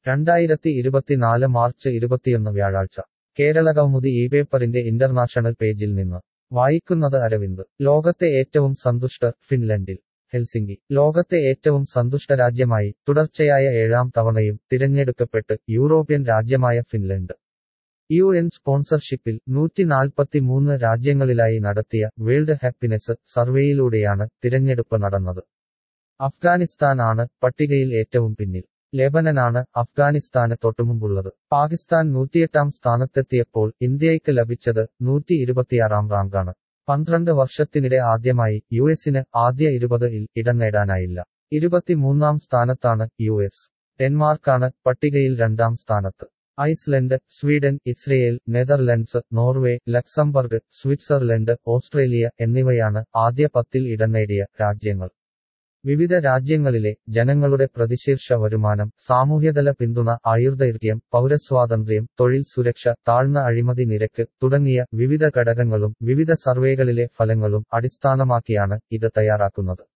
രണ്ടായിരത്തി ഇരുപത്തിനാല് മാർച്ച് ഇരുപത്തിയൊന്ന് വ്യാഴാഴ്ച കേരള കൗമുദി ഈ പേപ്പറിന്റെ ഇന്റർനാഷണൽ പേജിൽ നിന്ന് വായിക്കുന്നത് അരവിന്ദ് ലോകത്തെ ഏറ്റവും സന്തുഷ്ടർ ഫിൻലൻഡിൽ ഹെൽസിംഗി ലോകത്തെ ഏറ്റവും സന്തുഷ്ട രാജ്യമായി തുടർച്ചയായ ഏഴാം തവണയും തിരഞ്ഞെടുക്കപ്പെട്ട് യൂറോപ്യൻ രാജ്യമായ ഫിൻലൻഡ് യു എൻ സ്പോൺസർഷിപ്പിൽ നൂറ്റിനാൽപ്പത്തിമൂന്ന് രാജ്യങ്ങളിലായി നടത്തിയ വേൾഡ് ഹാപ്പിനെസ് സർവേയിലൂടെയാണ് തിരഞ്ഞെടുപ്പ് നടന്നത് അഫ്ഗാനിസ്ഥാൻ ആണ് പട്ടികയിൽ ഏറ്റവും പിന്നിൽ ലെബനനാണ് അഫ്ഗാനിസ്ഥാന് തൊട്ടുമുമ്പുള്ളത് പാകിസ്ഥാൻ നൂറ്റിയെട്ടാം സ്ഥാനത്തെത്തിയപ്പോൾ ഇന്ത്യയ്ക്ക് ലഭിച്ചത് നൂറ്റി ഇരുപത്തിയാറാം റാങ്കാണ് പന്ത്രണ്ട് വർഷത്തിനിടെ ആദ്യമായി യു എസിന് ആദ്യ ഇരുപത് ഇൽ ഇടം നേടാനായില്ല ഇരുപത്തിമൂന്നാം സ്ഥാനത്താണ് യു എസ് ഡെൻമാർക്കാണ് പട്ടികയിൽ രണ്ടാം സ്ഥാനത്ത് Iceland Sweden Israel Netherlands Norway Luxembourg Switzerland Australia എന്നിവയാണ് ആദ്യ പത്തിൽ ഇടം നേടിയ രാജ്യങ്ങൾ വിവിധ രാജ്യങ്ങളിലെ ജനങ്ങളുടെ പ്രതിശീർഷ വരുമാനം സാമൂഹ്യതല പിന്തുണ ആയുർദൈർഘ്യം പൗരസ്വാതന്ത്ര്യം തൊഴിൽ സുരക്ഷ താഴ്ന്ന അഴിമതി നിരക്ക് തുടങ്ങിയ വിവിധ ഘടകങ്ങളും വിവിധ സർവേകളിലെ ഫലങ്ങളും അടിസ്ഥാനമാക്കിയാണ് ഇത് തയ്യാറാക്കുന്നത്